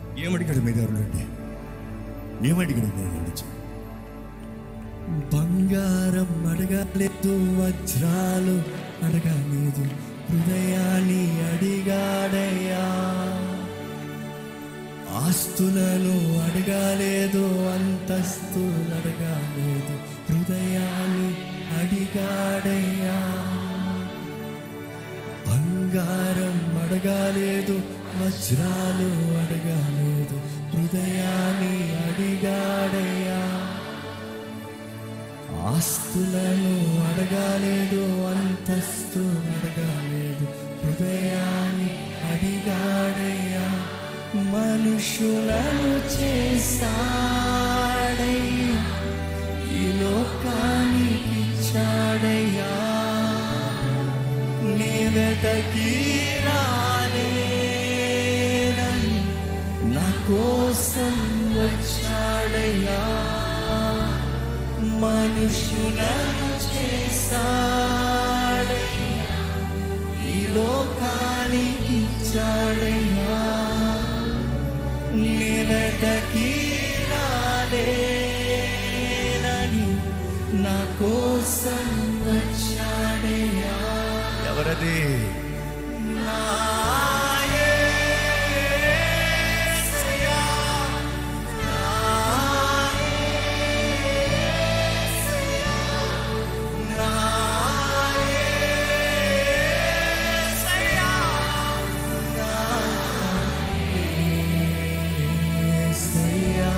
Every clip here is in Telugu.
ఏమడిగాడు మీ దేవుడు అంటే ఏమడిగాడు మీ దేవుడు నుంచి బంగారం అడగలేదు వజ్రాలు అడగలేదు హృదయాన్ని అడిగాడయ్యా ఆస్తులను అడగలేదు అంతస్తులు అడగలేదు హృదయాన్ని అడిగాడయ్యా బంగారం అడగలేదు వజ్రాలు అడగలేదు హృదయాన్ని అడిగాడయ్యా ఆస్తులను అడగలేదు అంతస్తు అడగలేదు హృదయాన్ని అడిగాడయ్యా మనుషులను చేశాడయ్యా ఈ లోకానికి ఇచ్చాడయ్యా నేనటకి రాలేనని నా కోసం వచ్చాడయ్యా మనుషులను చేశాడయ్యా ఈ లోకానికి ఇచ్చాడయ్యా నేనటకి రాలేనని నా కోసం వచ్చాడయ్యా ఎవరది నా యేసయ్యా, నా యేసయ్యా, నా యేసయ్యా, నా యేసయ్యా.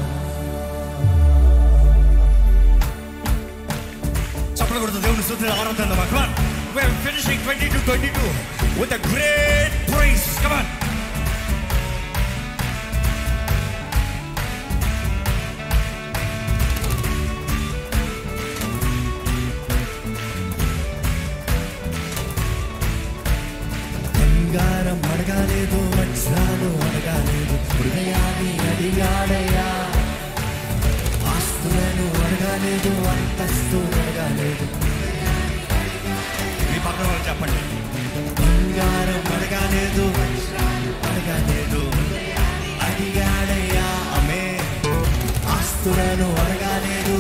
చప్పట్లు కొడుతూ దేవుని స్తుతులు ఆరాధన come on we're finishing 22 22 with a great praise come on బంగారం అడగాలేదు వజ్రాలు అడగాలేదు హృదయాన్ని అడిగాడయ్యా ఆస్తులను అడగాలేదు అంతస్తు అడగాలేదు మీ పక్కన వాళ్ళు చెప్పండి బంగారం అడగాలేదు వజ్రాలు అడగాలేదు అడిగాడయ్యా ఆమె ఆస్తులను అడగాలేదు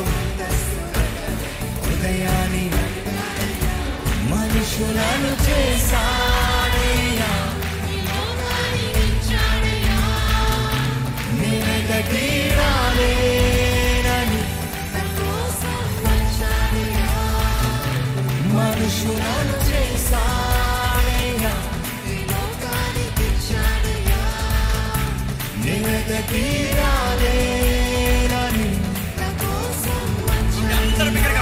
హృదయాన్ని మనుషులను చేశాడయ్యా నేనెక్కడికి రాలేనని మనుషులను చేశాడయ్యా నేనెక్కడికి రాలేనని అందరూ బిగ్గరగా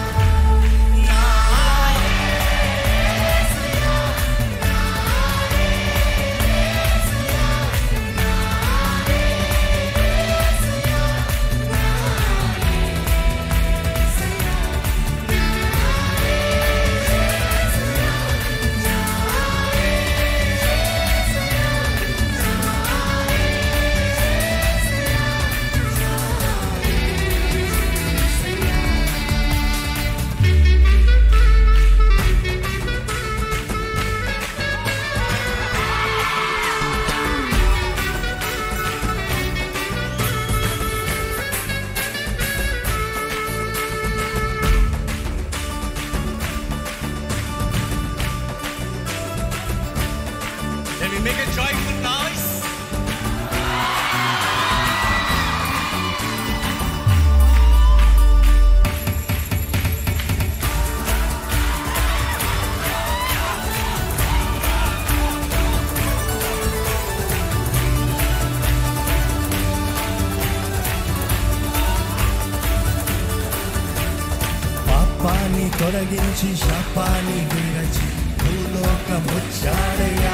Let me make a joyful noise. పాపాన్ని తొలగించి శాపాన్ని విరచి భూలోకముచ్చాడయ్యా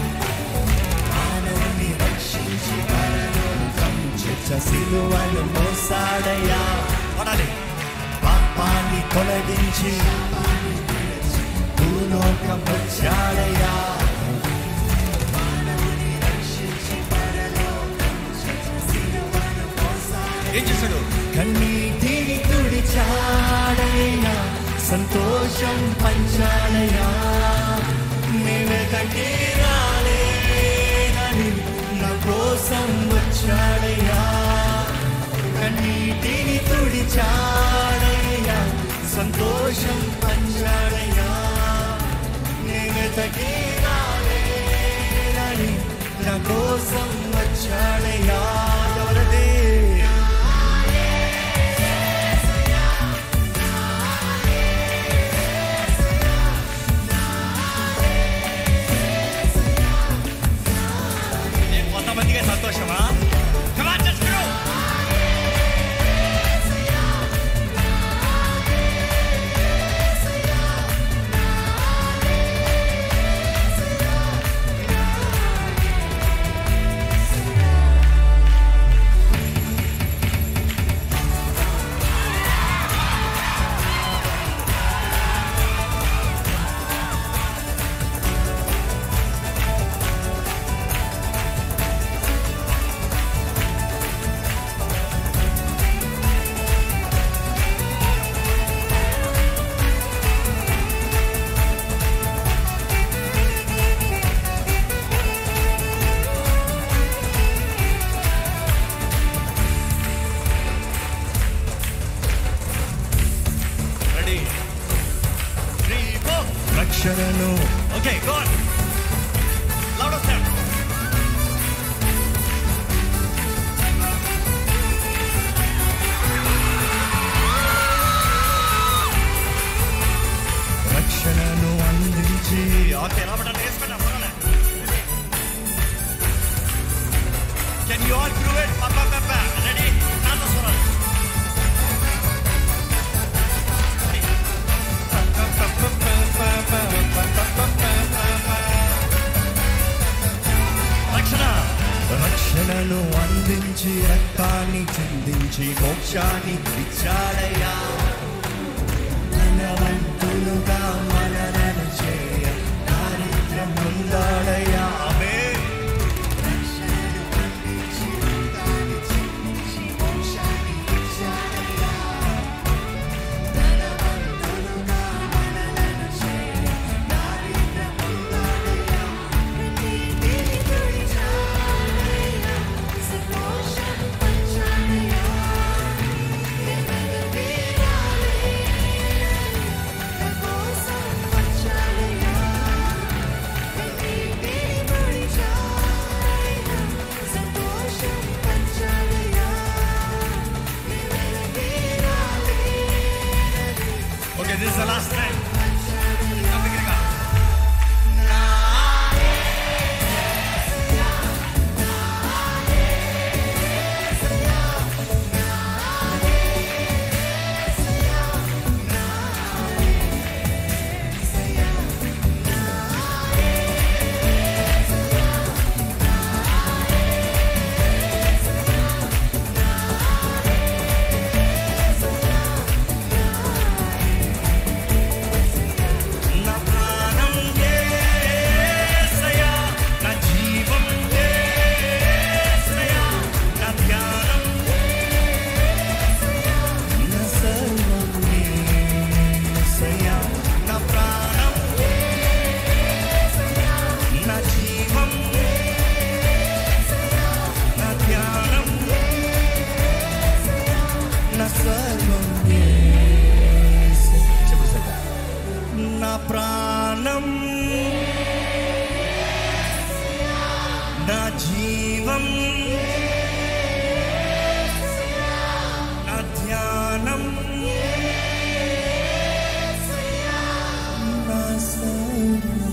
మానవుని రక్షించి పరలోకం చిచ్చ సిలువను మోసాడయ్యా పడాలి పాపాన్ని తొలగించి భూలోకముచ్చాడయ్యా ఏం చేశాడు కన్నీటిని తుడిచాడయ్యా సంతోషం పంచాడయ్యా మేమే రాలేనని నా కోసం తుడిచాడయ్యా సంతోషం పంచాడయ్యా నేను తగినాని నా కోసం వచ్చాడయ్యా ఎవరది నేను కొంతమందికే సంతోషమా Come on, just go! Ready three four రక్షణను ఓకే గోడ్ లౌడ్ వస్తాడు రక్షణను అందించి ఓకే రాబట్టాను వేసుకున్నా పర్వాలే can you all prove it పప్ప పప్ప రెడీ నాతో స్వరాలు రక్షణ రక్షణను అందించి రక్తాన్ని చిందించి మోక్షాన్ని ఇచ్చాడయ్యా ధనవంతులుగా మనలను చేయ దారిద్ర్యం పొందాడయ్యా ఆమేన్. Okay, this is the last time. Come here, come. నా ప్రాణం యేసయ్యా నా జీవం యేసయ్యా నా ధ్యానం నా సర్వం యేసయ్యా నా ప్రాణం నా జీవం నా ధ్యానం నా సర్వం యేసయ్యా చెప్పు సార్ నా ప్రాణం నా జీవం నా ధ్యానం నా సర్వం.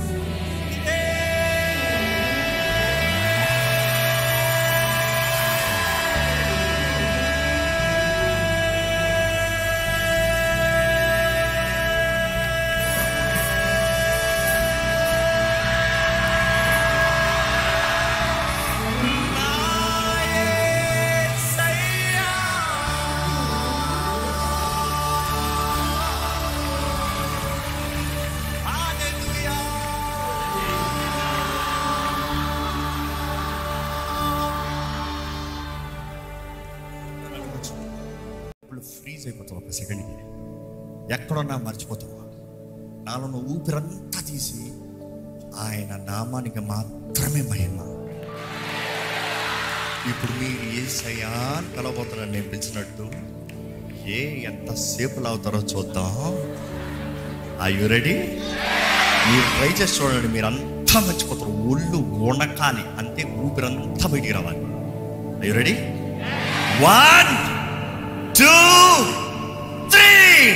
ఇప్పుడు ఫ్రీజ్ అయిపోతావు ఒక సెకండ్కి ఎక్కడున్నా మర్చిపోతావు నాలో నువ్వు ఊపిరంతా తీసి ఆయన నామానికి మాత్రమే మహిమ ఇప్పుడు మీరు ఏ సయాన్ కలబోతున్నాను నేను పిలిచినట్టు ఏ ఎంతసేపు లాగుతారో చూద్దాం ఆ యు రెడీ మీరు ట్రై చేసి చూడండి మీరు అంతా మర్చిపోతారు ఒళ్ళు వణకాలి అంతే ఊపిరంతా బయటికి రావాలి you ready one two three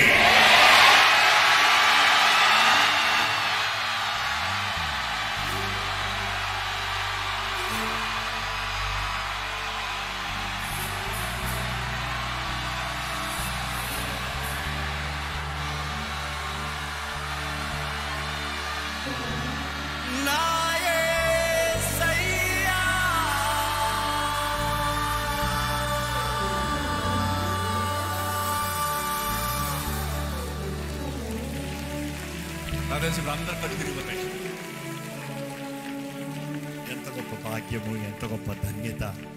నాకు తెలిసి ఇప్పుడు అందరు కళ్ళు తిరిగిపోతాయి ఎంత గొప్ప భాగ్యము ఎంత గొప్ప ధన్యత